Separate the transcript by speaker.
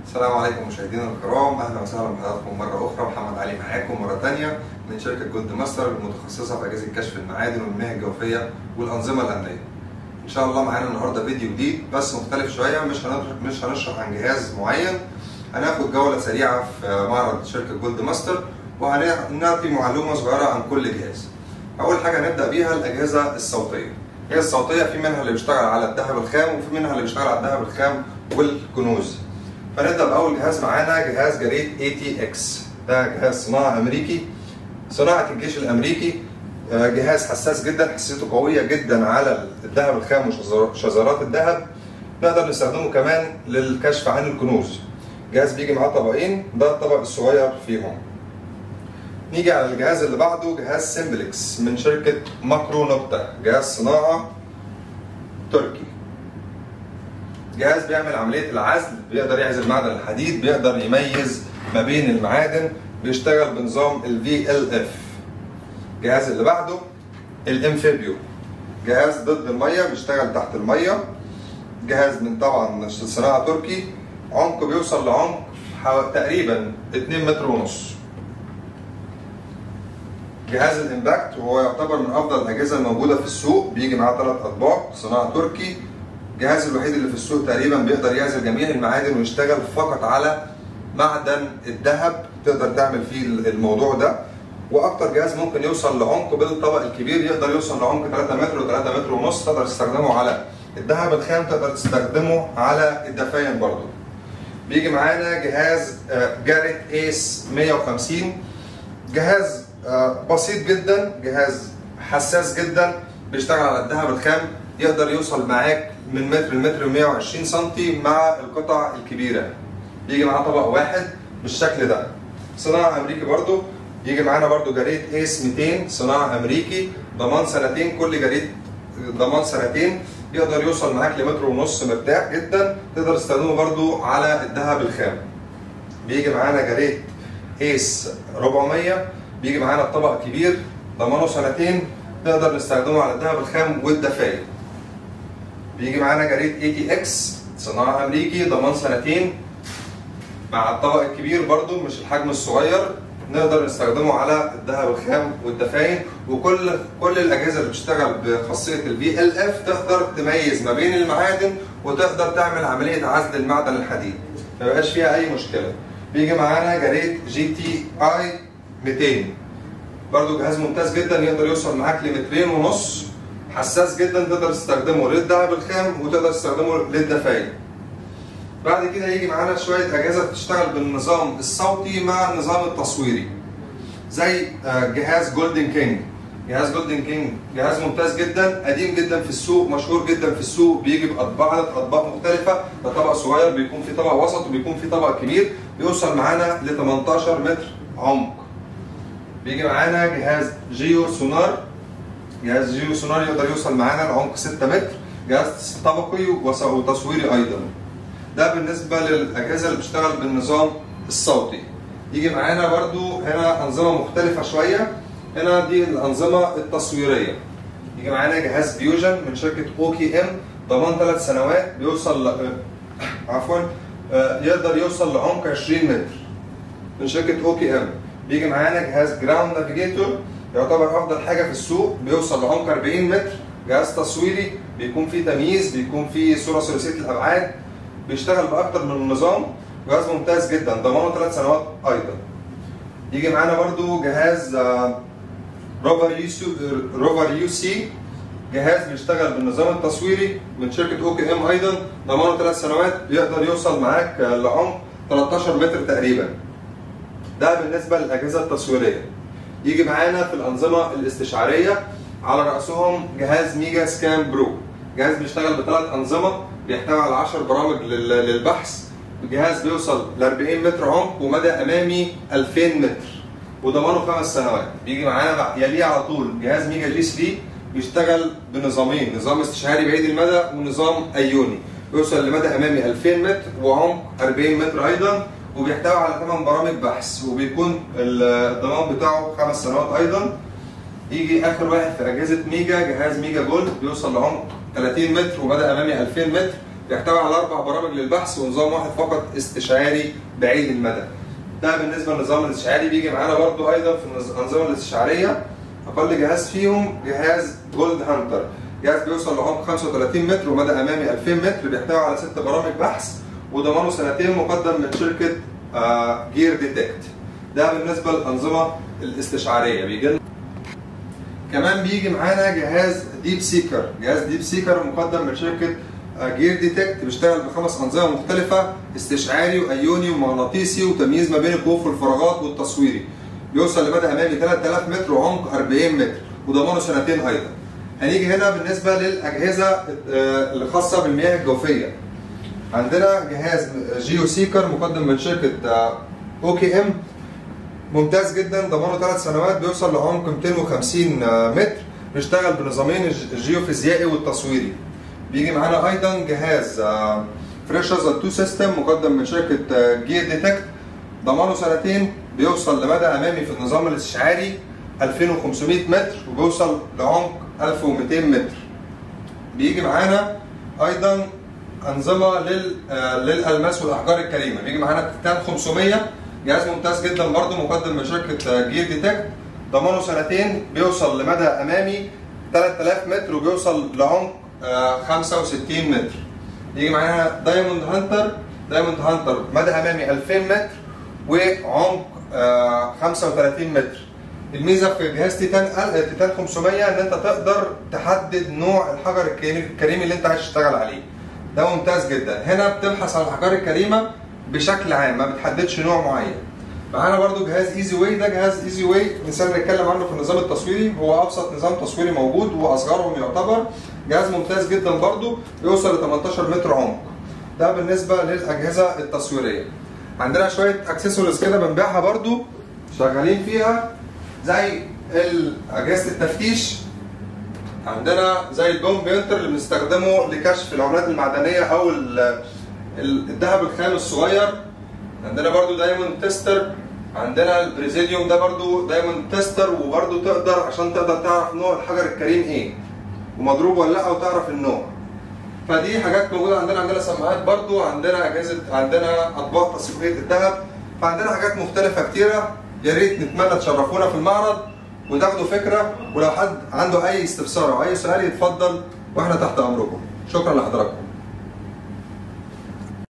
Speaker 1: السلام عليكم مشاهدينا الكرام اهلا وسهلا بحضراتكم مره اخرى محمد علي معاكم مره ثانيه من شركه جولد ماستر المتخصصه في اجهزه كشف المعادن والمياه الجوفيه والانظمه الامنيه. ان شاء الله معانا النهارده فيديو جديد بس مختلف شويه مش هنشرح مش هنشرح عن جهاز معين هناخد جوله سريعه في معرض شركه جولد ماستر وهنعطي معلومه صغيره عن كل جهاز. اول حاجه هنبدا بيها الاجهزه الصوتيه. هي الصوتيه في منها اللي بيشتغل على الذهب الخام وفي منها اللي بيشتغل على الذهب الخام والكنوز. فنبدا باول جهاز معانا جهاز جريد اي تي اكس ده جهاز صناعه امريكي صناعه الجيش الامريكي جهاز حساس جدا حساسيته قويه جدا على الذهب الخام وشذرات الذهب نقدر نستخدمه كمان للكشف عن الكنوز جهاز بيجي معاه طبقين ده الطبق الصغير فيهم نيجي على الجهاز اللي بعده جهاز سيمبلكس من شركه ماكرو نوكتا جهاز صناعه تركي جهاز بيعمل عمليه العزل بيقدر يعزل معدن الحديد بيقدر يميز ما بين المعادن بيشتغل بنظام ال VLF الجهاز اللي بعده الامفيبيو جهاز ضد الميه بيشتغل تحت الميه جهاز من طبعا صناعه تركي عمقه بيوصل لعمق تقريبا 2 متر ونص جهاز الامباكت وهو يعتبر من افضل الاجهزه الموجوده في السوق بيجي معاه ثلاث اطباق صناعه تركي الجهاز الوحيد اللي في السوق تقريبا بيقدر يعزل جميع المعادن ويشتغل فقط على معدن الذهب تقدر تعمل فيه الموضوع ده واكتر جهاز ممكن يوصل لعمق بالطبق الكبير يقدر يوصل لعمق 3 متر و3 متر ونص تقدر تستخدمه على الذهب الخام تقدر تستخدمه على الدفاين برضه بيجي معانا جهاز جاريت ايس 150 جهاز بسيط جدا جهاز حساس جدا بيشتغل على الذهب الخام يقدر يوصل معاك من متر لمتر و120 سم مع القطع الكبيره يجي معاه طبق واحد بالشكل ده صناعه امريكي برضو يجي معانا برضو جريد ايس 200 صناعه امريكي ضمان سنتين كل جريد ضمان سنتين يقدر يوصل معاك لمتر ونص مرتاح جدا تقدر تستخدمه برضو على الذهب الخام بيجي معانا جريد ايس 400 بيجي معانا الطبق كبير ضمانه سنتين نقدر نستخدمه على الذهب الخام والدفاين بيجي معانا جريد اي تي اكس صناعه امريكي ضمان سنتين مع الطبق الكبير برضو مش الحجم الصغير نقدر نستخدمه على الذهب الخام والدفاين وكل كل الاجهزه اللي بتشتغل بخاصيه البي ال اف تقدر تميز ما بين المعادن وتقدر تعمل عمليه عزل المعدن الحديد ما بقاش فيها اي مشكله بيجي معانا جريد جي تي اي 200 برضو جهاز ممتاز جدا يقدر يوصل معاك لمترين ونص حساس جدا تقدر تستخدمه للذهب الخام وتقدر تستخدمه للدفاين بعد كده يجي معانا شويه اجهزه بتشتغل بالنظام الصوتي مع النظام التصويري زي جهاز جولدن كينج جهاز جولدن كينج جهاز ممتاز جدا قديم جدا في السوق مشهور جدا في السوق بيجي باطباق عدد اطباق مختلفه ده طبق صغير بيكون في طبق وسط وبيكون في طبق كبير بيوصل معانا ل 18 متر عمق بيجي معانا جهاز جيو سونار جهاز جيو سونار يقدر يوصل معانا لعمق 6 متر جهاز طبقي وتصويري ايضا ده بالنسبه للاجهزه اللي بتشتغل بالنظام الصوتي يجي معانا برضو هنا انظمه مختلفه شويه هنا دي الانظمه التصويريه يجي معانا جهاز فيوجن من شركه اوكي ام ضمان ثلاث سنوات بيوصل ل... عفوا يقدر يوصل لعمق 20 متر من شركه اوكي ام بيجي معانا جهاز جراوند نافيجيتور يعتبر افضل حاجه في السوق بيوصل لعمق 40 متر جهاز تصويري بيكون فيه تمييز بيكون فيه صوره ثلاثيه الابعاد بيشتغل باكتر من نظام جهاز ممتاز جدا ضمانه ثلاث سنوات ايضا يجي معانا برضو جهاز روفر يو روفر يو سي جهاز بيشتغل بالنظام التصويري من شركه اوكي ام ايضا ضمانه ثلاث سنوات بيقدر يوصل معاك لعمق 13 متر تقريبا ده بالنسبه للاجهزه التصويريه يجي معانا في الانظمه الاستشعاريه على راسهم جهاز ميجا سكان برو جهاز بيشتغل بثلاث انظمه بيحتوي على 10 برامج للبحث الجهاز بيوصل ل 40 متر عمق ومدى امامي 2000 متر وضمانه خمس سنوات بيجي معانا يليه على طول جهاز ميجا جي 3 بيشتغل بنظامين نظام استشعاري بعيد المدى ونظام ايوني بيوصل لمدى امامي 2000 متر وعمق 40 متر ايضا وبيحتوي على 8 برامج بحث وبيكون الضمان بتاعه خمس سنوات ايضا يجي اخر واحد في اجهزه ميجا جهاز ميجا جولد بيوصل لعمق 30 متر ومدى امامي 2000 متر بيحتوي على اربع برامج للبحث ونظام واحد فقط استشعاري بعيد المدى ده بالنسبه للنظام الاستشعاري بيجي معانا برضو ايضا في الانظمه الاستشعاريه اقل جهاز فيهم جهاز جولد هانتر جهاز بيوصل لعمق 35 متر ومدى امامي 2000 متر بيحتوي على ست برامج بحث وضمانه سنتين مقدم من شركه آه جير ديتكت ده بالنسبه للانظمه الاستشعاريه بيجي لنا كمان بيجي معانا جهاز ديب سيكر جهاز ديب سيكر مقدم من شركه جير ديتكت بيشتغل بخمس انظمه مختلفه استشعاري وايوني ومغناطيسي وتمييز ما بين الكهوف والفراغات والتصويري بيوصل لمدى امامي 3000 متر وعمق 40 متر وضمانه سنتين ايضا هنيجي هنا بالنسبه للاجهزه الخاصه بالمياه الجوفيه عندنا جهاز جيو سيكر مقدم من شركه اوكي ام ممتاز جدا ضمانه ثلاث سنوات بيوصل لعمق 250 متر بيشتغل بنظامين الجيوفيزيائي والتصويري بيجي معانا ايضا جهاز فريشرز 2 سيستم مقدم من شركه جير ديتكت ضمانه سنتين بيوصل لمدى امامي في النظام الاستشعاري 2500 متر وبيوصل لعمق 1200 متر بيجي معانا ايضا انظمه لل للالماس والاحجار الكريمه بيجي معانا تيتان 500 جهاز ممتاز جدا برضه مقدم من شركه جير ديتكت ضمانه سنتين بيوصل لمدى امامي 3000 متر وبيوصل لعمق 65 متر يجي معانا دايموند هانتر دايموند هانتر مدى امامي 2000 متر وعمق 35 متر الميزه في جهاز تيتان تيتان 500 ان انت تقدر تحدد نوع الحجر الكريمي اللي انت عايز تشتغل عليه ده ممتاز جدا هنا بتبحث عن الاحجار الكريمه بشكل عام ما بتحددش نوع معين معانا برضو جهاز ايزي واي ده جهاز ايزي واي مثال نتكلم عنه في النظام التصويري هو ابسط نظام تصويري موجود واصغرهم يعتبر جهاز ممتاز جدا برضو بيوصل ل 18 متر عمق ده بالنسبه للاجهزه التصويريه عندنا شويه اكسسوارز كده بنبيعها برضو شغالين فيها زي اجهزه التفتيش عندنا زي البوم بينتر اللي بنستخدمه لكشف العملات المعدنيه او الذهب الخام الصغير عندنا برضو دايموند تيستر عندنا البريزيديوم ده برضو دايموند تيستر وبرضو تقدر عشان تقدر تعرف نوع الحجر الكريم ايه ومضروب ولا لا وتعرف النوع فدي حاجات موجوده عندنا عندنا سماعات برضو عندنا اجهزه عندنا اطباق تصفيه الذهب فعندنا حاجات مختلفه كتيره يا ريت نتمنى تشرفونا في المعرض وتاخدوا فكره ولو حد عنده اي استفسار او اي سؤال يتفضل واحنا تحت امركم شكرا لحضراتكم